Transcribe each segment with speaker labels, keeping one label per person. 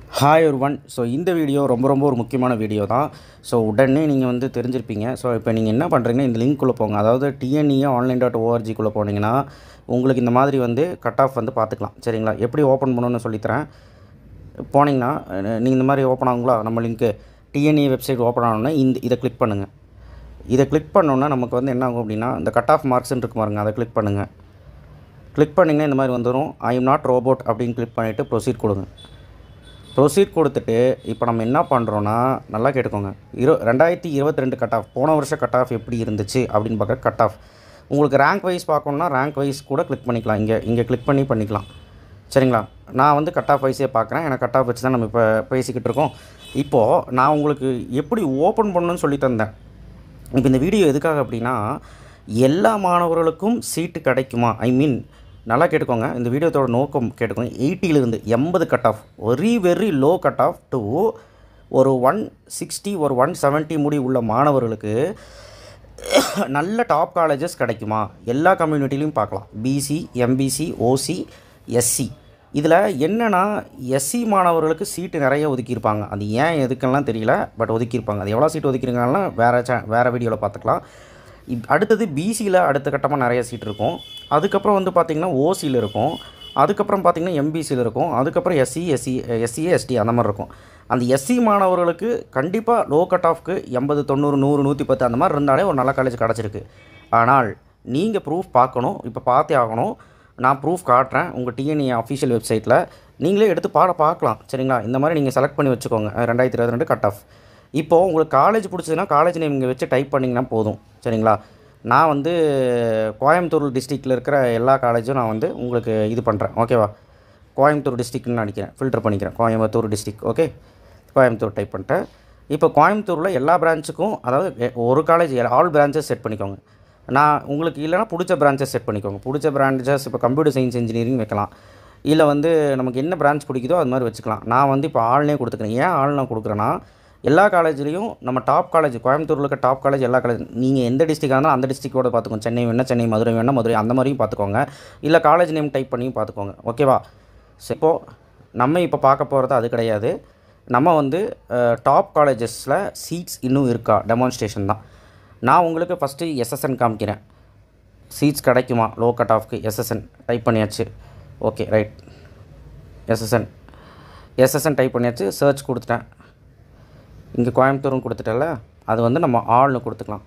Speaker 1: Hi ஒரு one so இந்த video ரொம்ப ரொம்ப ஒரு முக்கியமான வீடியோ தான் ஸோ உடனே நீங்கள் வந்து தெரிஞ்சிருப்பீங்க ஸோ இப்போ நீங்கள் என்ன பண்ணுறீங்கன்னா இந்த லிங்க்குள்ளே போங்க அதாவது டிஎன்இஏ ஆன்லைன் டாட் ஓஆர்ஜிக்குள்ளே போனீங்கன்னா உங்களுக்கு இந்த மாதிரி வந்து கட் ஆஃப் வந்து பார்த்துக்கலாம் சரிங்களா எப்படி ஓப்பன் பண்ணணும்னு சொல்லித்தரேன் போனீங்கன்னா நீங்கள் இந்த மாதிரி ஓப்பன் ஆகுங்களா நம்ம லிங்க்கு டிஎன்இ வெப்சைட் ஓப்பன் ஆனோன்னா இந்த இதை கிளிக் பண்ணுங்கள் இதை கிளிக் பண்ணோன்னா நமக்கு வந்து என்ன ஆகும் அப்படின்னா இந்த கட் ஆஃப் மார்க்ஸ்ன்னு இருக்கு பாருங்க அதை கிளிக் பண்ணுங்கள் கிளிக் பண்ணிங்கன்னா இந்த மாதிரி வந்துடும் ஐ எம் நாட் ரோபோட் அப்படின்னு கிளிக் பண்ணிவிட்டு ப்ரொசீட் கொடுங்க ப்ரொசீட் கொடுத்துட்டு இப்போ நம்ம என்ன பண்ணுறோன்னா நல்லா கேட்டுக்கோங்க இரு ரெண்டாயிரத்தி இருபத்தி ரெண்டு கட் ஆஃப் போன வருஷம் கட் ஆஃப் எப்படி இருந்துச்சு அப்படின்னு பார்க்க கட் ஆஃப் உங்களுக்கு ரேங்க் வைஸ் பார்க்கணுன்னா ரேங்க் வைஸ் கூட கிளிக் பண்ணிக்கலாம் இங்கே இங்கே கிளிக் பண்ணி பண்ணிக்கலாம் சரிங்களா நான் வந்து கட் ஆஃப் வைஸே பார்க்குறேன் எனக்கு கட் ஆஃப் வச்சு தான் நம்ம இப்போ பேசிக்கிட்டு இருக்கோம் இப்போது நான் உங்களுக்கு எப்படி ஓப்பன் பண்ணணும்னு சொல்லி தந்தேன் இப்போ இந்த வீடியோ எதுக்காக அப்படின்னா எல்லா மாணவர்களுக்கும் சீட்டு கிடைக்குமா ஐ மீன் நல்லா கேட்டுக்கோங்க இந்த வீடியோத்தோட நோக்கம் கேட்டுக்கோங்க எயிட்டியிலிருந்து எண்பது cut off very very low cut off to ஒரு ஒன் சிக்ஸ்டி ஒரு ஒன் செவன்ட்டி முடி உள்ள மாணவர்களுக்கு நல்ல டாப் காலேஜஸ் கிடைக்குமா எல்லா கம்யூனிட்டிலையும் பார்க்கலாம் பிசி எம்பிசி ஓசி எஸ்சி இதில் என்னென்னா எஸ்சி மாணவர்களுக்கு சீட்டு நிறைய ஒதுக்கியிருப்பாங்க அது ஏன் எதுக்கெல்லாம் தெரியல பட் ஒதுக்கியிருப்பாங்க அது எவ்வளோ சீட் ஒதுக்கிருக்காங்கன்னா வேறு சே வேறு வீடியோவில் பார்த்துக்கலாம் இப் அடுத்தது பிசியில் அடுத்த கட்டமாக நிறைய சீட் இருக்கும் அதுக்கப்புறம் வந்து பார்த்திங்கன்னா ஓசியில் இருக்கும் அதுக்கப்புறம் பார்த்திங்கன்னா எம்பிசியில் இருக்கும் அதுக்கப்புறம் எஸ்சி எஸ்சி எஸ்சிஏ எஸ்டி அந்த மாதிரி இருக்கும் அந்த எஸ்சி மாணவர்களுக்கு கண்டிப்பாக லோ கட் ஆஃப்க்கு எண்பது தொண்ணூறு நூறு நூற்றி பத்து அந்த மாதிரி இருந்தாலே ஒரு நல்ல காலேஜ் கிடச்சிருக்கு ஆனால் நீங்கள் ப்ரூஃப் பார்க்கணும் இப்போ பார்த்தே ஆகணும் நான் ப்ரூஃப் காட்டுறேன் உங்கள் டிஎன்ஏ அஃபிஷியல் வெப்சைட்டில் நீங்களே எடுத்து பாட பார்க்கலாம் சரிங்களா இந்த மாதிரி நீங்கள் செலக்ட் பண்ணி வச்சுக்கோங்க ரெண்டாயிரத்தி இருபத்தி ரெண்டு கட் ஆஃப் இப்போது உங்களுக்கு காலேஜ் பிடிச்சதுன்னா காலேஜ் நேம் இங்கே வச்சு டைப் பண்ணிங்கன்னா போதும் சரிங்களா நான் வந்து கோயம்புத்தூர் டிஸ்ட்ரிக்டில் இருக்கிற எல்லா காலேஜும் நான் வந்து உங்களுக்கு இது பண்ணுறேன் ஓகேவா கோயம்புத்தூர் டிஸ்ட்ரிக்ட்னு அடிக்கிறேன் ஃபில்டர் பண்ணிக்கிறேன் Coimbatore district okay Coimbatore type பண்ணிட்டேன் இப்போ கோயம்புத்தூரில் எல்லா பிரான்ச்சுக்கும் அதாவது எ- ஒரு காலேஜ் ஆல் பிரான்ச்சஸ் செட் பண்ணிக்கோங்க நான் உங்களுக்கு இல்லைனா பிடிச்ச பிரான்ச்சஸ் செட் பண்ணிக்கோங்க பிடிச்ச பிரான்ச்சஸ் இப்போ கம்ப்யூட்டர் சயின்ஸ் இன்ஜினியரிங் வைக்கலாம் இல்லை வந்து நமக்கு என்ன பிரான்ச் பிடிக்குதோ அது மாதிரி வச்சுக்கலாம் நான் வந்து இப்போ ஆள்னே கொடுத்துக்கிறேன் ஏன் ஆள் நான் கொடுக்குறேன்னா எல்லா காலேஜ்லேயும் நம்ம டாப் காலேஜ் கோயம்புத்தூரில் இருக்க டாப் காலேஜ் எல்லா காலேஜ் நீங்கள் எந்த டிஸ்ட்ரிக்டாக இருந்தாலும் அந்த டிஸ்ட்ரிக்டோட பார்த்துக்கோங்க சென்னை வேணால் சென்னை மதுரை வேணால் மதுரை அந்த மாதிரியும் பார்த்துக்கோங்க இல்லை காலேஜ் நேம் டைப் பண்ணியும் பார்த்துக்கோங்க ஓகேவா ஸோ இப்போது நம்ம இப்போ பார்க்க போகிறது அது கிடையாது நம்ம வந்து டாப் காலேஜஸில் சீட்ஸ் இன்னும் இருக்கா டெமான்ஸ்ட்ரேஷன் தான் நான் உங்களுக்கு ஃபஸ்ட்டு எஸ்எஸ்என் காமிக்கிறேன் சீட்ஸ் கிடைக்குமா லோ கட் ஆஃப்க்கு எஸ்எஸ்என் டைப் பண்ணியாச்சு okay right S S N S S N type பண்ணியாச்சு சர்ச் கொடுத்துட்டேன் இங்கே கோயம்புத்தூர்னு கொடுத்துட்டல அது வந்து நம்ம ஆள்னு கொடுத்துக்கலாம்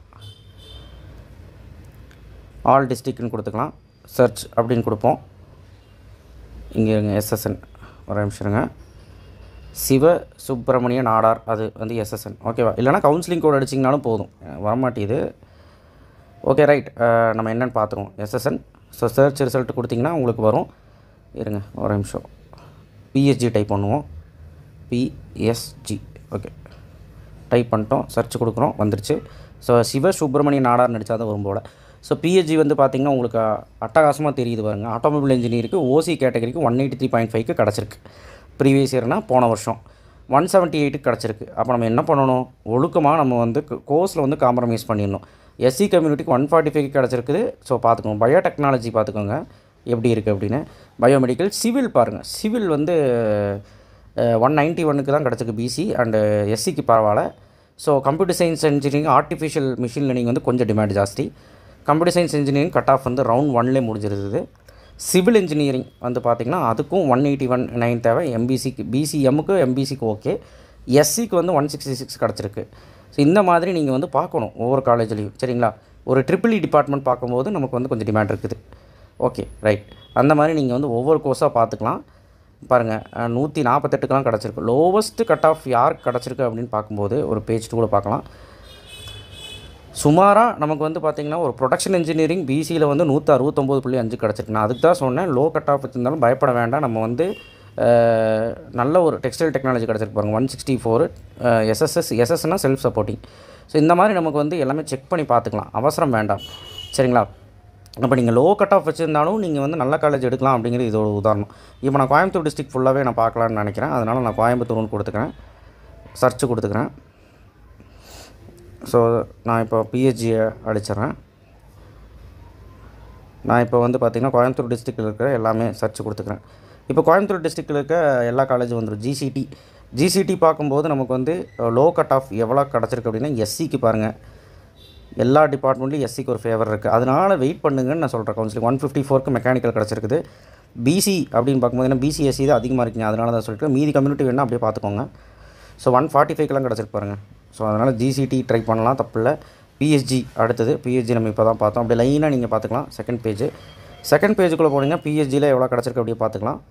Speaker 1: ஆல் டிஸ்ட்ரிக்ட்னு கொடுத்துக்கலாம் சர்ச் அப்படின்னு கொடுப்போம் இங்கே இருங்க எஸ்எஸ்என் ஒரு நிமிஷம் இருங்க சிவ சுப்பிரமணிய நாடார் அது வந்து எஸ்எஸ்என் ஓகேவா இல்லைனா கவுன்சிலிங் கோட் அடிச்சிங்கனாலும் போதும் அஹ் வரமாட்டேது ஓகே ரைட் நம்ம என்னென்னு பார்த்துருவோம் எஸ்எஸ்என் ஸோ சர்ச் ரிசல்ட் கொடுத்தீங்கன்னா உங்களுக்கு வரும் இருங்க ஒரு நிமிஷம் பிஎஸ்ஜி டைப் பண்ணுவோம் பிஎஸ்ஜி ஓகே டைப் பண்ணிட்டோம் சர்ச் கொடுக்குறோம் வந்துருச்சு ஸோ சிவ சுப்பிரமணிய நாடார் நடித்தா தான் வரும் போல் ஸோ பிஹெச்ஜி வந்து பார்த்திங்கன்னா உங்களுக்கு அட்டகாசமாக தெரியுது பாருங்க ஆட்டோமொபைல் இன்ஜினியருக்கு ஓசி கேட்டகரிக்கு ஒன் எயிட்டி த்ரீ பாயிண்ட் ஃபைவ்க்கு கிடச்சிருக்கு ப்ரீவியஸ் இயர்னால் போன வருஷம் ஒன் செவன்ட்டி எயிட்டுக்கு கிடச்சிருக்கு அப்போ நம்ம என்ன பண்ணணும் ஒழுக்கமாக நம்ம வந்து கோர்ஸில் வந்து காம்ப்ரமைஸ் பண்ணிடணும் எஸ்சி கம்யூனிட்டிக்கு ஒன் ஃபார்ட்டி ஃபைவ் கிடச்சிருக்குது ஸோ பார்த்துக்கோங்க பயோடெக்னாலஜி பார்த்துக்கோங்க எப்படி இருக்குது அப்படின்னு பயோமெடிக்கல் சிவில் பாருங்கள் சிவில் வந்து ஒன் நைன்ட்டி ஒன்னுக்கு தான் கிடச்சிருக்கு பிசி அண்டு எஸ்சிக்கு பரவாயில்ல so computer science engineering artificial machine learning வந்து கொஞ்சம் டிமாண்ட் ஜாஸ்தி computer science engineering cut off வந்து ரவுண்ட் ஒன்லேயே முடிஞ்சிருது சிவில் இன்ஜினியரிங் வந்து பார்த்திங்கன்னா அதுக்கும் ஒன் எயிட்டி ஒன் நைன் தேவை எம்பிசிக்கு பிசிஎம்முக்கு எம்பிசிக்கு ஓகே எஸ்சிக்கு வந்து ஒன் சிக்ஸ்டி சிக்ஸ் கிடச்சிருக்கு ஸோ இந்த மாதிரி நீங்கள் வந்து பார்க்கணும் ஒவ்வொரு காலேஜ்லேயும் சரிங்களா ஒரு ட்ரிபிள் இ டிபார்ட்மெண்ட் பார்க்கும்போது நமக்கு வந்து கொஞ்சம் டிமாண்ட் இருக்குது ஓகே ரைட் அந்த மாதிரி நீங்கள் வந்து ஒவ்வொரு கோர்ஸாக பார்த்துக்கலாம் பாருங்கள் நூற்றி நாற்பத்தெட்டுக்கெலாம் கிடச்சிருக்கு லோவஸ்ட்டு கட் ஆஃப் யார் கிடச்சிருக்கு அப்படின்னு பார்க்கும்போது ஒரு பேஜ் கூட பார்க்கலாம் சுமாராக நமக்கு வந்து பார்த்திங்கன்னா ஒரு ப்ரொடக்ஷன் இன்ஜினியரிங் பிசியில் வந்து நூற்றி அறுபத்தொம்போது புள்ளி அஞ்சு கிடச்சிருக்கு நான் அதுக்கு தான் சொன்னேன் லோ கட் ஆஃப் வச்சிருந்தாலும் பயப்பட வேண்டாம் நம்ம வந்து அஹ், நல்ல ஒரு டெக்ஸ்டைல் டெக்னாலஜி கிடச்சிருக்கு பாருங்க ஒன் சிக்ஸ்டி ஃபோர் எஸ்எஸ்எஸ் எஸ்எஸ்னா செல்ஃப் சப்போர்ட்டிங் ஸோ இந்த மாதிரி நமக்கு வந்து எல்லாமே செக் பண்ணி பார்த்துக்கலாம் அவசரம் வேண்டாம் சரிங்களா அப்போ நீங்கள் லோ கட் ஆஃப் வச்சுருந்தாலும் நீங்கள் வந்து நல்ல காலேஜ் எடுக்கலாம் அப்படிங்கிறது இது ஒரு உதாரணம் இப்போ நான் கோயம்புத்தூர் டிஸ்ட்ரிக்ட் ஃபுல்லாகவே நான் பார்க்கலான்னு நினைக்கிறேன் அதனால் நான் கோயம்புத்தூர்னு கொடுத்துக்கிறேன் சர்ச் கொடுத்துக்கிறேன் ஸோ நான் இப்போ பிஹெச்ஜியை அடிச்சிடுறேன் நான் இப்போ வந்து பார்த்திங்கன்னா கோயம்புத்தூர் டிஸ்ட்ரிக்டில் இருக்கிற எல்லாமே சர்ச் கொடுத்துக்கிறேன் இப்போ கோயம்புத்தூர் டிஸ்ட்ரிக்டில் இருக்க எல்லா காலேஜும் வந்துடும் ஜிசிடி ஜிசிடி பார்க்கும்போது நமக்கு வந்து லோ கட் ஆஃப் எவ்வளோ கிடச்சிருக்கு அப்படின்னா எஸ்சிக்கு பாருங்கள் எல்லா டிபார்ட்மெண்ட்லையும் எஸ்சிக்கு ஒரு ஃபேவர் இருக்குது அதனால் வெயிட் பண்ணுங்கன்னு நான் சொல்கிறேன் கவுன்சிலிங் ஒன் ஃபிஃப்டி ஃபோருக்கு மெக்கானிக்கல் கிடச்சிருக்குது பிசி அப்படின்னு பார்க்கும்போது ஏன்னா பிசி எஸ்சி தான் அதிகமாக இருக்குங்க அதனால தான் சொல்லிட்டு மீதி கம்யூனிட்டி வேணால் அப்படியே பார்த்துக்கோங்க ஸோ ஒன் ஃபார்ட்டி ஃபைவ்க்கெலாம் கிடச்சிருக்கு பாருங்க ஸோ அதனால் ஜிசிடி ட்ரை பண்ணலாம் தப்பில்லை பிஎஸ்ஜி அடுத்தது பிஎஸ்ஜி நம்ம இப்போ தான் பார்த்தோம் அப்படி லைனாக நீங்கள் பார்த்துக்கலாம் செகண்ட் பேஜ் செகண்ட் பேஜுக்குள்ளே போனீங்கன்னா பிஎஸ்ஜியில் எவ்வளோ கிடச்சிருக்கு அப்படியே பார்த்துக்கலாம்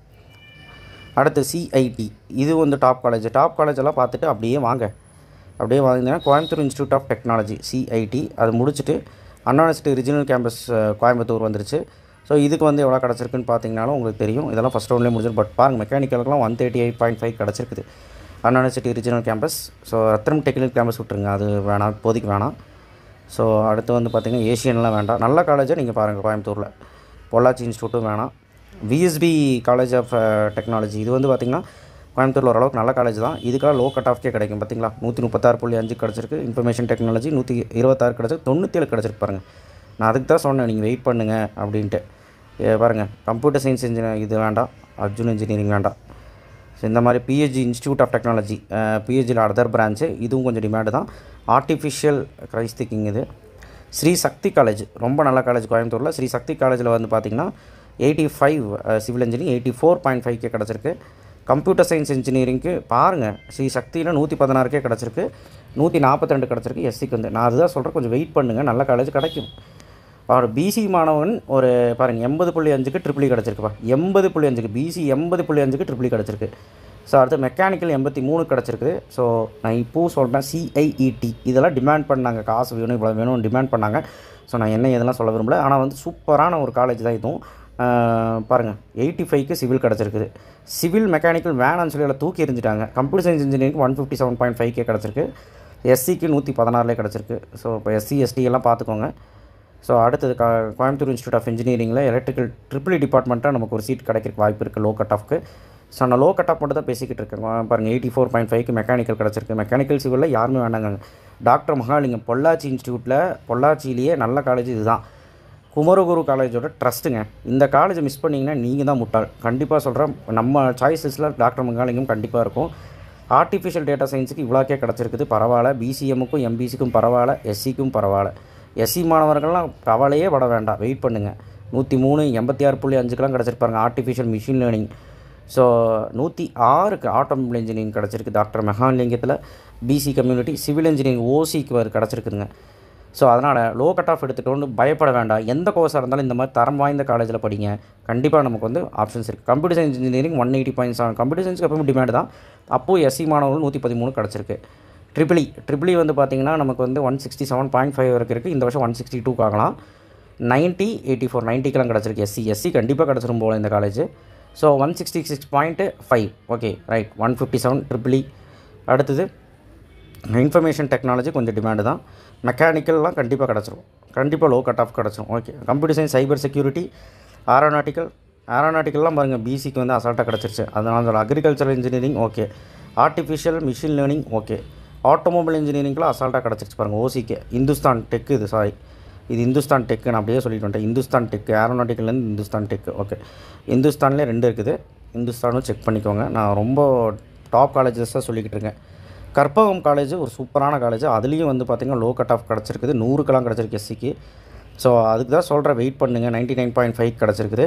Speaker 1: அடுத்து சிஐடி இது வந்து டாப் காலேஜ் டாப் காலேஜ் எல்லாம் பார்த்துட்டு அப்படியே வாங்க அப்படியே வாங்கினீங்கன்னா Coimbatore institute of technology CIT அது முடிச்சுட்டு Anna university regional campus Coimbatore வந்துருச்சு ஸோ இதுக்கு வந்து எவ்வளோ கிடச்சிருக்குன்னு பார்த்தீங்கனாலும் உங்களுக்கு தெரியும் இதெல்லாம் ஃபஸ்ட் ரவுண்ட்லேயே முடிஞ்சிடும் பட் பாருங்கள் மெக்கானிக்கலுக்குலாம் one thirty eight point five கிடச்சிருக்குது Anna university regional campus so Rathinam technical campus விட்டுருங்க அது வேணாம் இப்போதைக்கு வேணாம் ஸோ அடுத்து வந்து பார்த்திங்கன்னா ஏஷியன்லாம் வேண்டாம் நல்ல காலேஜை நீங்கள் பாருங்கள் கோயம்புத்தூரில் பொள்ளாச்சி இன்ஸ்டியூட்டும் வேணாம் விஎஸ்பி காலேஜ் ஆஃப் டெக்னாலஜி இது வந்து பார்த்திங்கன்னா கோயம்புத்தூரில் ஓரளவுக்கு நல்ல காலேஜ் தான் இதுக்காக லோ கட் ஆஃப்கே கிடைக்கும் பார்த்தீங்களா நூற்றி முப்பத்தாறு புள்ளி அஞ்சு கிடச்சிருக்கு இன்ஃபர்மேஷன் டெக்னாலஜி நூற்றி இருபத்தாறு கிடச்சிருக்கு தொண்ணூற்றி ஏழு கிடச்சிருக்கு பாருங்கள் நான் அதுக்கு தான் சொன்னேன் நீங்கள் வெயிட் பண்ணுங்கள் அப்படின்ட்டு ஏ, பாருங்கள் கம்ப்யூட்டர் சயின்ஸ் இன்ஜினியர் இது வேண்டாம் அர்ஜுன் இன்ஜினியரிங் வேண்டாம் ஸோ இந்த மாதிரி பிஹெச்டி இன்ஸ்டியூட் ஆஃப் டெக்னாலஜி பிஹெச்சியில் அதர் பிரான்ச்சு இதுவும் கொஞ்சம் டிமாண்டு தான் ஆர்டிஃபிஷியல் க்ரைஸ் திங்கிங் இது ஸ்ரீ சக்தி காலேஜ் ரொம்ப நல்ல காலேஜ் கோயம்புத்தூரில் ஸ்ரீ சக்தி காலேஜில் வந்து பார்த்திங்கன்னா eighty five civil engineering eighty four point ஃபைவ்க்கே கிடச்சிருக்கு கம்ப்யூட்டர் சயின்ஸ் இன்ஜினியரிங்க்கு பாருங்கள் ஸ்ரீ சக்தியில் நூற்றி பதினாறுக்கே கிடச்சிருக்கு நூற்றி நாற்பத்தி ரெண்டு கிடச்சிருக்கு எஸ்சிக்கு வந்து நான் அதுதான் சொல்கிறேன் கொஞ்சம் வெயிட் பண்ணுங்கள் நல்ல காலேஜ் கிடைக்கும் அவர் பிசி மாணவன் ஒரு பாருங்கள் எண்பது புள்ளி அஞ்சுக்கு ட்ரிபிளி கிடச்சிருக்குப்பா எண்பது புள்ளி அஞ்சுக்கு பிசி எண்பது புள்ளி அஞ்சுக்கு ட்ரிபிளி கிடச்சிருக்கு ஸோ அடுத்து மெக்கானிக்கல் எண்பத்தி மூணு கிடச்சிருக்கு ஸோ நான் இப்போவும் சொல்கிறேன் சிஐஇடி இதெல்லாம் டிமாண்ட் பண்ணாங்க காசு வேணும் இவ்வளோ வேணும்னு டிமாண்ட் பண்ணாங்க ஸோ நான் என்ன இதெல்லாம் சொல்ல விரும்பல ஆனால் வந்து சூப்பரான ஒரு காலேஜ் தான் இதுவும் ஆஹ் பாருங்கள் எயிட்டி ஃபைவ்க்கு சிவில் கிடச்சிருக்குது சிவில் மெக்கானிக்கல் வேணான்னு சொல்லி எல்லாம் தூக்கி எறிஞ்சிட்டாங்க computer science engineering one fifty seven point ஃபைவ்க்கே கிடச்சிருக்கு எஸ்சிக்கு நூற்றி பதினாறுலே கிடச்சிருக்கு ஸோ இப்போ எஸ்சி எஸ்டி எல்லாம் பார்த்துக்கோங்க ஸோ அடுத்தது கா கோயம்புத்தூர் இன்ஸ்டியூட் ஆஃப் இன்ஜினியரிங்கில் எலக்ட்ரிக்கல் ட்ரிபிள் டிபார்ட்மெண்ட்டாக நமக்கு ஒரு சீட் கிடைக்கிறதுக்கு வாய்ப்பு இருக்குது லோ கட் ஆஃப்க்கு ஸோ நான் லோ கட் ஆஃப் மட்டும் தான் பேசிக்கிட்டு இருக்கேன் வா- பாருங்கள் எயிட்டி ஃபோர் பாயிண்ட் ஃபைவ்க்கு மெக்கானிக்கல் கிடச்சிருக்கு மெக்கானிக்கல் சிவிலில் யாருமே வேண்டாங்க டாக்டர் மகாலிங்கம் பொள்ளாச்சி இன்ஸ்டியூட்டில் பொள்ளாச்சியிலேயே நல்ல காலேஜ் இதுதான் குமரகுரு காலேஜோட ட்ரஸ்ட்டுங்க இந்த காலேஜை மிஸ் பண்ணிங்கன்னா நீங்கள் தான் முட்டாள் கண்டிப்பாக சொல்கிறேன் நம்ம சாய்ஸஸில் டாக்டர் மகாலிங்கம் கண்டிப்பாக இருக்கும் ஆர்டிஃபிஷியல் டேட்டா சயின்ஸுக்கு இவ்வளோக்கே கிடச்சிருக்குது பரவாயில்ல பிசிஎம்முக்கும் எம்பிசிக்கும் பரவாயில்ல எஸ்சிக்கும் பரவாயில்ல எஸ்சி மாணவர்கள்லாம் கவலையே பட வேண்டாம் வெயிட் பண்ணுங்கள் நூற்றி மூணு எண்பத்தி ஆறு புள்ளி அஞ்சுக்கெலாம் கிடச்சிருப்பாருங்க ஆர்டிஃபிஷியல் மிஷின் லேர்னிங் ஸோ நூற்றி ஆறுக்கு ஆட்டோமொபைல் இன்ஜினியரிங் கிடச்சிருக்கு டாக்டர் மெகாலிங்கத்தில் பிசி கம்யூனிட்டி சிவில் இன்ஜினியரிங் ஓசிக்கு வர கிடச்சிருக்குதுங்க ஸோ அதனால் லோ கட் ஆஃப் எடுத்துகிட்டு பயப்பட வேண்டாம் எந்த கோர்ஸாக இருந்தாலும் இந்த மாதிரி தரம் வாய்ந்த காலேஜில் படிங்க கண்டிப்பாக நமக்கு வந்து ஆப்ஷன்ஸ் இருக்குது computer science engineering one eighty point seven computer சயின்ஸ்க்கு எப்பவுமே டிமாண்ட் தான் அப்போது எஸ்சி மாணவர்கள் நூற்றி பதிமூணு கிடச்சிருக்கு ட்ரிபிளி ட்ரிபிளி வந்து பார்த்திங்கன்னா நமக்கு வந்து one sixty seven point five வரைக்கும் இருக்குது இந்த வருஷம் ஒன் சிக்ஸ்டி டூக்கு ஆகலாம் நைன்ட்டி எயிட்டி ஃபோர் நைன்ட்டிக்கெலாம் கிடச்சிருக்கு எஸ்சி எஸ்சி கண்டிப்பாக கிடச்சிரும் போல இந்த college so one sixty six point five okay right one fifty seven triple E அடுத்தது இன்ஃபர்மேஷன் டெக்னாலஜி கொஞ்சம் டிமாண்டு தான் மெக்கானிக்கல்லாம் கண்டிப்பாக கிடச்சிரும் கண்டிப்பாக லோ கட் ஆஃப் கிடச்சிரும் okay computer science cyber security aeronautical ஏரோநாட்டிக்கல்லாம் பாருங்கள் பிசிக்கு வந்து அசால்ட்டாக கிடச்சிருச்சு அதனால சொல்ல agricultural engineering okay artificial machine learning okay automobile இன்ஜினியரிங்லாம் அசால்ட்டாக கிடச்சிருச்சு பாருங்கள் ஓசிக்கு இந்துஸ்தான் டெக்கு இது சாரி இது இந்துஸ்தான் டெக்கு நான் அப்படியே சொல்லிட்டு வந்துட்டேன் இந்துஸ்தான் டெக்கு ஏரோநாட்டிக்கல்லேருந்து இந்துஸ்தான் டெக்கு ஓகே இந்துஸ்தான்லேயே ரெண்டு இருக்குது இந்துஸ்தானும் செக் பண்ணிக்கோங்க நான் ரொம்ப டாப் காலேஜஸ் தான் சொல்லிக்கிட்டு இருக்கேன் கற்பகம் காலேஜ் ஒரு சூப்பரான காலேஜ் அதுலேயும் வந்து பார்த்திங்கன்னா லோ கட் ஆஃப் கிடச்சிருக்குது நூறுக்கெல்லாம் கிடச்சிருக்கு எஸ்சிக்கு ஸோ அதுக்கு தான் சொல்கிறேன் வெயிட் பண்ணுங்கள் நைன்ட்டி நைன் பாயிண்ட் ஃபைவ் கிடச்சிருக்குது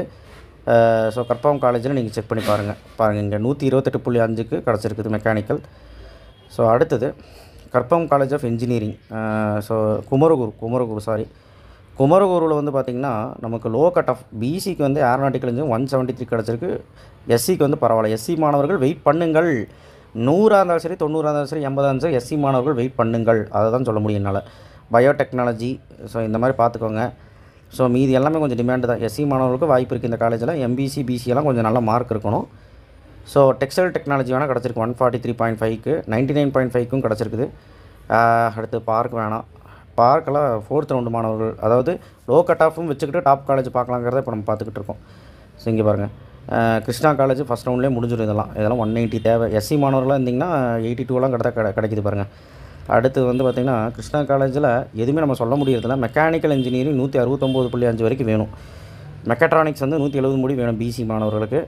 Speaker 1: ஸோ கற்பகம் காலேஜில் நீங்கள் செக் பண்ணி பாருங்கள் பாருங்கள் இங்கே நூற்றி இருபத்தெட்டு புள்ளி அஞ்சுக்கு கிடச்சிருக்குது மெக்கானிக்கல் ஸோ அடுத்தது Karpagam college of engineering so Kumaraguru Kumaraguru sorry குமரகுருவில் வந்து பார்த்திங்கன்னா நமக்கு லோ கட் ஆஃப் பிசிக்கு வந்து aeronautical engineering one seventy three கிடச்சிருக்கு எஸ்சிக்கு வந்து பரவாயில்ல எஸ்சி மாணவர்கள் வெயிட் பண்ணுங்கள் நூறாக இருந்தாலும் சரி தொண்ணூறாக இருந்தாலும் சரி எண்பதாக இருந்தாலும் சரி எஸ்சி மாணவர்கள் வெயிட் பண்ணுங்கள் அதை தான் சொல்ல முடியும் என்னால் பயோடெக்னாலஜி ஸோ இந்த மாதிரி பார்த்துக்கோங்க ஸோ மீதி எல்லாமே கொஞ்சம் டிமாண்டு தான் எஸ்சி மாணவர்களுக்கு வாய்ப்பு இருக்குது இந்த காலேஜில் எம்பிசி பிசி எல்லாம் கொஞ்சம் நல்ல மார்க் இருக்கணும் ஸோ டெக்ஸ்டைல் டெக்னாலஜி வேணால் கிடச்சிருக்கு ஒன் ஃபார்ட்டி த்ரீ பாயிண்ட் ஃபைவ்க்கு நைன்ட்டி நைன் பாயிண்ட் ஃபைவ்க்கும் கிடச்சிருக்குது ஆஹ் அடுத்து பார்க் வேணாம் பார்க்கெல்லாம் ஃபோர்த் ரவுண்டு மாணவர்கள் அதாவது லோ கட் ஆஃபும் வச்சுக்கிட்டு டாப் காலேஜ் பார்க்கலாங்கிறத இப்போ நம்ம பார்த்துக்கிட்டு இருக்கோம் ஸோ இங்கே பாருங்கள் ஆஹ் கிருஷ்ணா காலேஜ் ஃபஸ்ட் ரவுண்ட்லேயே முடிஞ்சிடும் இதெல்லாம் இதெல்லாம் ஒன் எயிட்டி தேவை எஸ்சி மாணவர்களாக இருந்திங்கன்னா எயிட்டி டூலாம் கிடத்தா கிடை கிடைக்குது பாருங்கள் அடுத்து வந்து பார்த்திங்கன்னா கிருஷ்ணா காலேஜில் எதுவுமே நம்ம சொல்ல முடியறதில்ல மெக்கானிக்கல் இன்ஜினியரிங் நூற்றி அறுபத்தொம்போது புள்ளி அஞ்சு வரைக்கும் வேணும் மெக்கட்ரானிக்ஸ் வந்து நூற்றி எழுபது முடி வேணும் பிசி மாணவர்களுக்கு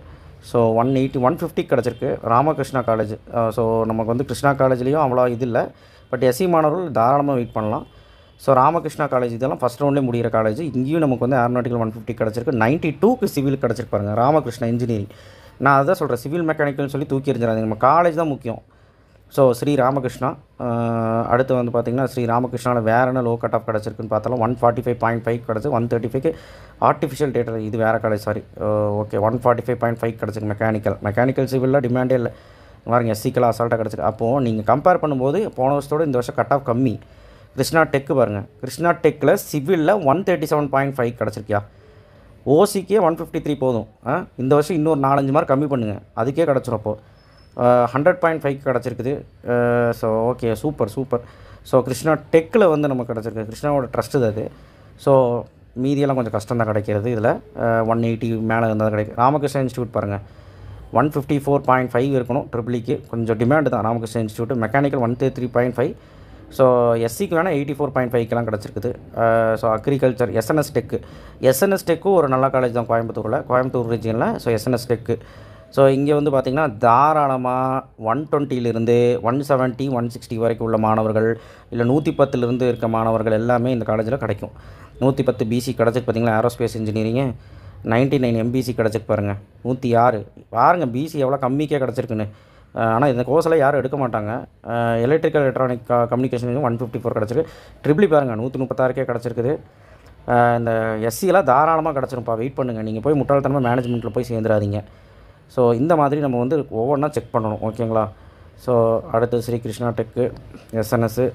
Speaker 1: so one eighty one fifty கிடச்சிருக்கு ராமகிருஷ்ணா காலேஜ் ஸோ நமக்கு வந்து கிருஷ்ணா காலேஜ்லேயும் அவ்வளோ இது இல்லை பட் எஸ்சி மாணவர்கள் தாராளமாக வெயிட் பண்ணலாம் ஸோ ராமகிருஷ்ணா காலேஜ் இதெல்லாம் ஃபஸ்ட் ரவுண்ட்லேயே முடிகிற காலேஜ் இங்கேயும் நமக்கு வந்து ஏரோநாட்டிக்கல் ஒன் ஃபிஃப்டி கிடச்சிருக்கு நைன்ட்டி டூக்கு சிவில் கிடச்சிருக்கு பாருங்க ராமகிருஷ்ணா இன்ஜினியரிங் நான் அதான் சொல்கிறேன் சிவில் மெக்கானிக்கல்னு சொல்லி தூக்கி எறிஞ்சிடாதீங்க நம்ம காலேஜ் தான் முக்கியம் ஸோ ஸ்ரீ ராமகிருஷ்ணா அஹ், அடுத்து வந்து பார்த்திங்கன்னா ஸ்ரீ ராமகிருஷ்ணாவில் வேறு என்ன லோ கட் ஆஃப் கிடச்சிருக்குன்னு பார்த்தாலும் one forty five point five கிடச்சி ஒன் தேர்ட்டி ஃபைவ்க்கு ஆர்டிஃபிஷியல் டேட்டா இது வேறு college sorry okay one forty five point five கிடச்சிருக்கு மெக்கானிக்கல் மெக்கானிக்கல் சிவிலில் டிமாண்டே இல்லை பாருங்க எஸ்சிக்கெல்லாம் அசால்ட்டாக கிடச்சிருக்கு அப்போது நீங்கள் கம்பேர் பண்ணும்போது போன வருஷத்தோட இந்த வருஷம் கட் ஆஃப் கம்மி கிருஷ்ணா டெக்கு பாருங்கள் கிருஷ்ணா டெக்கில் சிவிலில் one thirty seven point five கிடச்சிருக்கியா ஓசிக்கே ஒன் ஃபிஃப்டி த்ரீ போதும் ஆ? இந்த வருஷம் இன்னொரு நாலஞ்சு மார்க் கம்மி பண்ணுங்கள் அதுக்கே கிடச்சிரும் அப்போது ஹண்ட்ரட் பாயிண்ட் ஃபைவ் கிடச்சிருக்குது so okay super super so Krishna டெக்கில் வந்து நமக்கு கிடச்சிருக்கு கிருஷ்ணாவோட ட்ரஸ்ட் அது ஸோ மீதியெல்லாம் கொஞ்சம் கஷ்டம் தான் கிடைக்கிறது இதில் ஒன் எயிட்டி மேலே இருந்தால் கிடைக்கும் ராமகிருஷ்ணா இன்ஸ்டியூட் பாருங்கள் one fifty four point five இருக்கணும் ட்ரிபிளிக்கு கொஞ்சம் டிமாண்டு தான் Ramakrishna institute mechanical one three three point five so எஸ்சிக்கு வேணால் எயிட்டி ஃபோர் பாயிண்ட் ஃபைவ்க்கெலாம் கிடச்சிருக்குது so agriculture SNS tech SNS டெக்கும் ஒரு நல்ல காலேஜ் தான் கோயம்புத்தூரில் கோயம்புத்தூர் ரீஜனில் ஸோ எஸ்என்எஸ் டெக்கு ஸோ இங்கே வந்து பார்த்திங்கன்னா தாராளமாக ஒன் டுவெண்ட்டிலிருந்து ஒன் செவன்ட்டி ஒன் சிக்ஸ்டி வரைக்கும் உள்ள மாணவர்கள் இல்லை நூற்றி பத்துலேருந்து இருக்க மாணவர்கள் எல்லாமே இந்த காலேஜில் கிடைக்கும் நூற்றி பத்து பிசி கிடச்சிருக்கு பார்த்தீங்களா ஏரோஸ்பேஸ் இன்ஜினியரிங்கு நைன்ட்டி நைன் எம்பிசி கிடச்சிருக்கு பாருங்கள் நூற்றி ஆறு பாருங்கள் பிசி எவ்வளோ கம்மிக்கே கிடச்சிருக்குன்னு ஆனால் இந்த கோர்ஸில் யாரும் எடுக்க மாட்டாங்க electrical electronic communication one fifty four கிடச்சிருக்கு ட்ரிபிளி பாருங்கள் நூற்றி முப்பத்தாறுக்கே கிடச்சிருக்குது அஹ் இந்த எஸ்சியெல்லாம் தாராளமாக கிடச்சிரும்ப்பா வெயிட் பண்ணுங்கள் நீங்கள் போய் முட்டாள்தனமாக மேனேஜ்மெண்ட்டில் போய் சேர்ந்துடாதீங்க ஸோ இந்த மாதிரி நம்ம வந்து ஒவ்வொன்றா செக் பண்ணணும் ஓகேங்களா ஸோ அடுத்து Sri Krishna tech SNS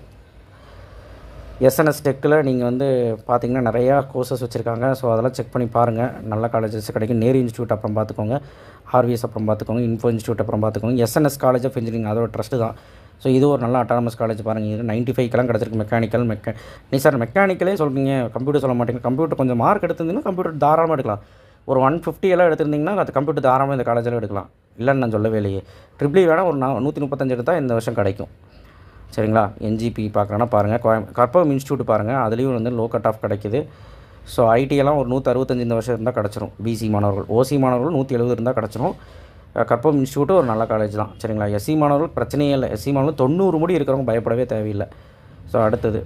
Speaker 1: SNS டெக்கில் நீங்கள் வந்து பார்த்தீங்கன்னா நிறையா கோர்சஸ் வச்சுருக்காங்க ஸோ அதெல்லாம் செக் பண்ணி பாருங்கள் நல்ல காலேஜஸ் கிடைக்கும் நேரு இன்ஸ்டியூட் அப்புறம் பார்த்துக்கோங்க ஆர்விஎஸ் அப்புறம் பார்த்துக்கோங்க இன்ஃபோ இன்ஸ்டியூட் அப்புறம் பார்த்துக்கோங்க எஸ்என்எஸ் காலேஜ் ஆஃப் இன்ஜினியரிங் அதோட ட்ரஸ்ட்டு தான் ஸோ இது ஒரு நல்ல அட்டானமஸ் காலேஜ் பாருங்கள் இது நைன்ட்டி ஃபைவ்க்கெல்லாம் கிடச்சிருக்கு மெக்கானிக்கல் மெக்க நீ சார் மெக்கானிக்கலே சொல்கிறீங்க கம்ப்யூட்டர் சொல்ல மாட்டீங்க கம்ப்யூட்டர் கொஞ்சம் மார்க் எடுத்திருந்தீங்கன்னா கம்ப்யூட்டர் தாராளமாக எடுக்கலாம் ஒரு ஒன் ஃபிஃப்டி எல்லாம் எடுத்திருந்தீங்கன்னா அது கம்ப்யூட்டர் தாராளமாக இந்த காலேஜில் எடுக்கலாம் இல்லைன்னு நான் சொல்லவே இல்லையே ட்ரிபிளி வேணால் ஒரு நா நூற்றி முப்பத்தஞ்சு எடுத்தால் இந்த வருஷம் கிடைக்கும் சரிங்களா என்ஜிபி பார்க்குறேன்னா பாருங்கள் கோயம் கற்பகம் இன்ஸ்டியூட் பாருங்கள் அதுலேயும் வந்து லோ கட் ஆஃப் கிடைக்குது ஸோ ஐடியெல்லாம் ஒரு நூற்றி அறுபத்தஞ்சு இந்த வருஷம் இருந்தால் கிடச்சிரும் பிசி மாணவர்கள் ஓசி மாணவர்கள் நூற்றி எழுபது இருந்தால் கிடச்சிரும் அஹ் கற்பகம் இன்ஸ்டியூட்டு ஒரு நல்ல காலேஜ் தான் சரிங்களா எஸ்சி மாணவர்கள் பிரச்சனையே இல்லை எஸ்சி மாணவர்கள் தொண்ணூறு முடி இருக்கிறவங்க பயப்படவே தேவையில்லை ஸோ அடுத்தது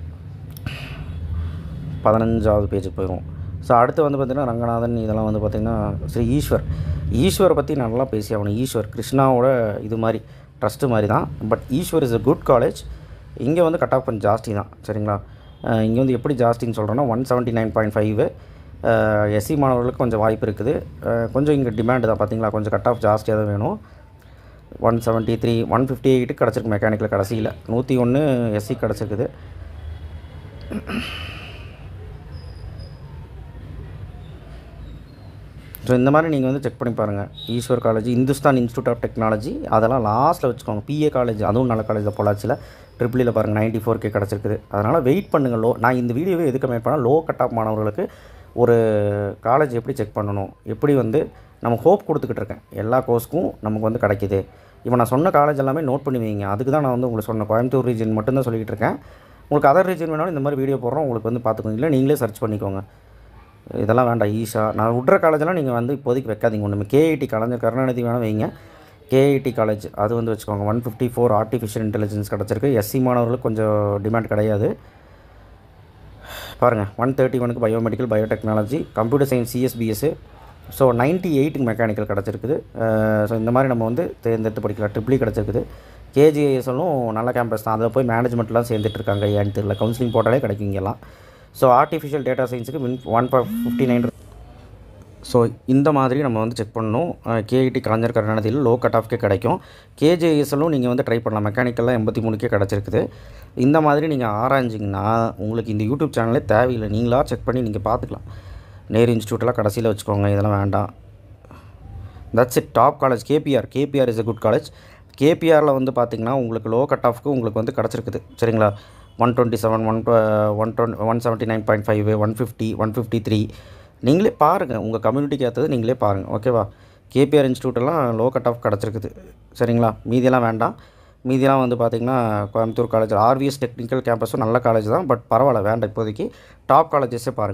Speaker 1: பதினஞ்சாவது பேஜுக்கு போயிடுவோம் ஸோ அடுத்து வந்து பார்த்திங்கன்னா ரங்கநாதன் இதெல்லாம் வந்து பார்த்திங்கன்னா ஸ்ரீ ஈஸ்வர் ஈஸ்வரை பற்றி நல்லா பேசி ஆகணும் ஈஸ்வர் கிருஷ்ணாவோட இது மாதிரி ட்ரஸ்ட்டு மாதிரி தான் but Eshwar is a good college இங்கே வந்து கட் ஆஃப் கொஞ்சம் ஜாஸ்தி தான் சரிங்களா இங்கே வந்து எப்படி ஜாஸ்தின்னு சொல்கிறோன்னா one seventy nine point five SC மாணவர்களுக்கு கொஞ்சம் வாய்ப்பு இருக்குது அஹ் கொஞ்சம் இங்கே டிமாண்டு தான் பார்த்தீங்களா கொஞ்சம் கட் ஆஃப் ஜாஸ்தியாக தான் வேணும் one seventy three one fifty eight கிடச்சிருக்கு மெக்கானிக்கல் கடைசியில் நூற்றி ஒன்று எஸ்சி கிடச்சிருக்குது ஸோ இந்த மாதிரி நீங்கள் வந்து செக் பண்ணி பாருங்கள் Eshwar college Hindusthan institute of technology அதெல்லாம் லாஸ்ட்டில் வச்சுக்கோங்க பிஏ காலேஜ் அதுவும் நல்ல காலேஜ் பொள்ளாச்சியில் ட்ரிபிளியில் பாருங்கள் நைன்ட்டி ஃபோர் கே கிடச்சிருக்குது அதனால் வெயிட் பண்ணுங்கள் லோ நான் இந்த வீடியோவை எதுக்கு மேட் பண்ணால் லோ கட் ஆஃப் மாணவர்களுக்கு ஒரு காலேஜ் எப்படி செக் பண்ணணும் எப்படி வந்து நம்ம ஹோப் கொடுத்துக்கிட்டு இருக்கேன் எல்லா கோர்ஸ்க்கும் நமக்கு வந்து கிடைக்கிது இப்போ நான் சொன்ன காலேஜ் எல்லாமே நோட் பண்ணி வைங்க அதுக்கு தான் நான் வந்து உங்களுக்கு சொன்ன கோயம்புத்தூர் ரீஜன் மட்டும்தான் சொல்லிகிட்டு இருக்கேன் உங்களுக்கு அதர் ரீஜன் வேணாலும் இந்த மாதிரி வீடியோ போடுறோம் உங்களுக்கு வந்து பார்த்துக்கோங்க இல்லை நீங்களே சர்ச் பண்ணிக்கோங்க இதெல்லாம் வேண்டாம் ஈஷா நான் விட்ற காலேஜெல்லாம் நீங்கள் வந்து இப்போதைக்கு வைக்காதீங்க ஒன்றுமே கேஐடி கலைஞர் கருணாநிதி வேணால் வைங்க கேஐடி காலேஜ் அது வந்து வச்சுக்கோங்க one fifty four artificial intelligence கிடச்சிருக்கு எஸ்சி மாணவர்களுக்கு கொஞ்சம் டிமாண்ட் கிடையாது பாருங்கள் ஒன் தேர்ட்டி ஒனுக்கு biomedical biotechnology computer science CSBS so ninety எயிட்டுக்கு மெக்கானிக்கல் கிடச்சிருக்குது ஸோ இந்த மாதிரி நம்ம வந்து தேர்ந்தெடுத்து படிக்கலாம் ட்ரிப்ளி கிடச்சிருக்குது கேஜிஐஎஸ்எல்லும் நல்ல கேம்பஸ் தான் அதில் போய் மேனேஜ்மெண்ட்லாம் சேர்ந்துட்டு இருக்காங்க ஏன்னு தெரியல கவுன்சிலிங் போட்டாலே கிடைக்கும் இங்கெல்லாம் ஸோ ஆர்டிஃபிஷியல் டேட்டா சயின்ஸுக்கு மின் ஒன் ஃபிஃப்டி நைன் ஸோ இந்த மாதிரி நம்ம வந்து செக் பண்ணணும் கேஐடி கலைஞர் கருணாநிதியில் லோ கட் ஆஃப்கே கிடைக்கும் கேஜேஎஸ்எல்லும் நீங்கள் வந்து ட்ரை பண்ணலாம் மெக்கானிக்கல்லாம் எண்பத்தி மூணுக்கே கிடச்சிருக்குது இந்த மாதிரி நீங்கள் ஆராய்ஞ்சிங்கன்னா உங்களுக்கு இந்த யூடியூப் சேனலே தேவையில்லை நீங்களாக செக் பண்ணி நீங்கள் பார்த்துக்கலாம் நேரு இன்ஸ்டியூட்டெல்லாம் கடைசியில் வச்சுக்கோங்க இதெல்லாம் வேண்டாம் that's it top college KPR KPR is a good college கேபிஆரில் வந்து பார்த்திங்கன்னா உங்களுக்கு லோ கட் ஆஃப்க்கு உங்களுக்கு வந்து கிடச்சிருக்குது சரிங்களா one twenty seven one one twenty one seventy nine point five one fifty one fifty three நீங்களே பாருங்கள் உங்கள் கம்யூனிட்டிக்கு ஏற்றது நீங்களே பாருங்கள் ஓகேவா கேபிஆர் இன்ஸ்டியூட்டெல்லாம் லோ கட் ஆஃப் கிடச்சிருக்குது சரிங்களா மீதியெல்லாம் வேண்டாம் மீதியெல்லாம் வந்து பார்த்திங்கன்னா கோயம்புத்தூர் காலேஜ் ஆர்விஎஸ் டெக்னிக்கல் கேம்பஸும் நல்ல காலேஜ் தான் பட் பரவாயில்ல வேண்டாம் இப்போதைக்கு டாப் காலேஜஸே பாருங்கள்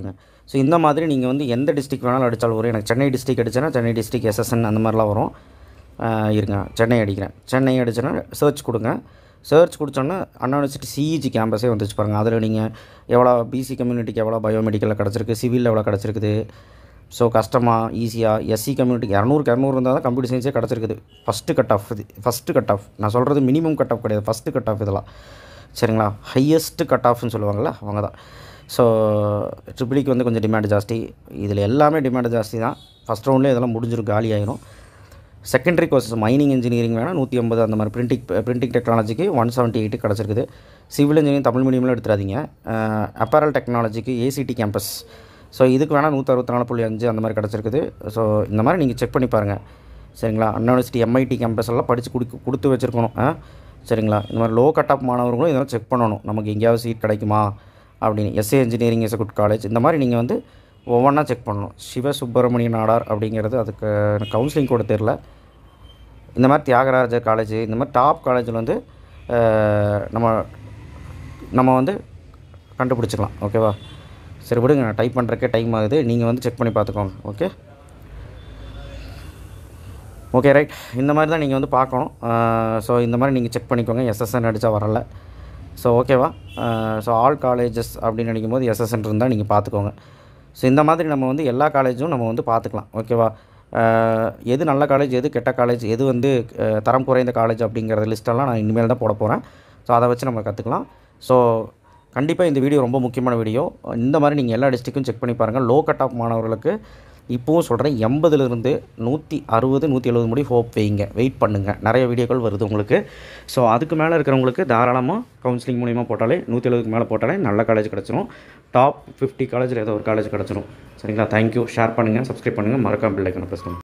Speaker 1: ஸோ இந்த மாதிரி நீங்கள் வந்து எந்த டிஸ்ட்ரிக் வேணாலும் அடித்தாலும் வரும் எனக்கு சென்னை டிஸ்ட்ரிக் அடிச்சேன்னா சென்னை டிஸ்ட்ரிக் எஸ்எஸ்என் அந்த மாதிரிலாம் வரும் ஆஹ் இருங்க சென்னை அடிக்கிறேன் சென்னை அடிச்சேன்னா சர்ச் கொடுங்க சர்ச் கொடுத்தோன்னா அண்ணா யூனிவர்சிட்டி சிஇஜி கேம்பஸே வந்துச்சு பாருங்கள் அதில் நீங்கள் எவ்வளோ பிசி கம்யூனிட்டிக்கு எவ்வளோ பயோமெடிக்கலில் கிடச்சிருக்கு சிவிலில் எவ்வளோ கிடச்சிருக்குது ஸோ கஷ்டமாக ஈஸியாக எஸ்சி கம்யூனிட்டிக்கு இரநூறுக்கு இரநூறு இருந்தால் தான் கம்ப்யூட்டர் சயின்ஸே கிடச்சிருக்குது ஃபஸ்ட்டு கட் ஆஃப் இது ஃபஸ்ட்டு கட் ஆஃப் நான் சொல்கிறது மினிமம் கட் ஆஃப் கிடையாது ஃபஸ்ட்டு கட் ஆஃப் இதெல்லாம் சரிங்களா ஹையஸ்ட்டு கட் ஆஃப்னு சொல்லுவாங்கள்ல அவங்க தான் ஸோ ட்ரிபிளிக்கு வந்து கொஞ்சம் டிமாண்ட் ஜாஸ்தி இதில் எல்லாமே டிமாண்ட் ஜாஸ்தி தான் ஃபஸ்ட் ரவுண்ட்லேயே இதெல்லாம் முடிஞ்சிடும் காலி ஆயிரும் செகண்டரி கோர்சஸ் மைனிங் இன்ஜினியரிங் வேணால் நூற்றி ஐம்பது அந்த மாதிரி பிரிண்டிங் பிரிண்டிங் டெக்னாலஜிக்கு ஒன் செவன்ட்டி எயிட்டு கிடச்சிருக்குது சிவில் இன்ஜினியரிங் தமிழ் மீடியமில் எடுத்துறாதீங்க அப்பரல் டெக்னாலஜிக்கு ஏசிடி கேம்பஸ் ஸோ இதுக்கு வேணால் நூற்றி அறுபத்தி நாலு புள்ளி அஞ்சு அந்த மாதிரி கிடச்சிருக்குது ஸோ இந்த மாதிரி நீங்கள் செக் பண்ணி பாருங்கள் சரிங்களா அண்ணா யூனிவர்சிட்டி எம்ஐடி கேம்பஸ் எல்லாம் படித்து குடி கொடுத்து வச்சுருக்கணும் ஆ சரிங்களா இந்த மாதிரி லோ கட் ஆஃப் மாணவர்களும் இதெல்லாம் செக் பண்ணணும் நமக்கு எங்கேயாவது சீட் கிடைக்குமா அப்படின்னு SA engineering is good college இந்த மாதிரி நீங்கள் வந்து ஒவ்வொன்றா செக் பண்ணணும் சிவ சுப்பிரமணிய நாடார் அப்படிங்கிறது அதுக்கு கவுன்சிலிங் கூட தெரில இந்த மாதிரி தியாகராஜர் காலேஜ் இந்த மாதிரி டாப் காலேஜில் வந்து அஹ், நம்ம நம்ம வந்து கண்டுபிடிச்சிக்கலாம் ஓகேவா சரி விடுங்க நான் டைப் பண்ணுறக்கே டைம் ஆகுது நீங்கள் வந்து செக் பண்ணி பார்த்துக்கோங்க ஓகே ஓகே ரைட் இந்த மாதிரி தான் நீங்கள் வந்து பார்க்கணும் ஸோ இந்த மாதிரி நீங்கள் செக் பண்ணிக்கோங்க எஸ்எஸ்என் அடித்தா வரல ஸோ ஓகேவா ஸோ ஆல் காலேஜஸ் அப்படின்னு நினைக்கும் போது எஸ்எஸ்என் இருந்தால் நீங்கள் பார்த்துக்கோங்க ஸோ இந்த மாதிரி நம்ம வந்து எல்லா காலேஜும் நம்ம வந்து பார்த்துக்கலாம் ஓகேவா அஹ், எது நல்ல காலேஜ் எது கெட்ட காலேஜ் எது வந்து அஹ், தரம் குறைந்த காலேஜ் அப்படிங்கிற லிஸ்ட்டெல்லாம் நான் இனிமேல் தான் போட போகிறேன் ஸோ அதை வச்சு நம்ம கற்றுக்கலாம் ஸோ கண்டிப்பாக இந்த வீடியோ ரொம்ப முக்கியமான வீடியோ இந்த மாதிரி நீங்கள் எல்லா டிஸ்ட்ரிக்கும் செக் பண்ணி பாருங்கள் லோ கட் ஆஃப் மாணவர்களுக்கு இப்போவும் சொல்கிறேன் எண்பதுலேருந்து நூற்றி அறுபது நூற்றி எழுபது முடி ஹோப் வைங்க வெயிட் பண்ணுங்கள் நிறைய வீடியோக்கள் வருது உங்களுக்கு ஸோ அதுக்கு மேலே இருக்கிறவங்களுக்கு தாராளமாக கவுன்சிலிங் மூலிமா போட்டாலே நூற்றி எழுபதுக்கு மேலே போட்டாலே நல்ல காலேஜ் கிடச்சிரும் டாப் ஃபிஃப்டி காலேஜில் ஏதோ ஒரு காலேஜ் கிடச்சிரும் சரிங்களா தேங்க்யூ ஷேர் பண்ணுங்கள் சப்ஸ்கிரைப் பண்ணுங்கள் மறக்காம பில்லைக்கான பிரச்சனை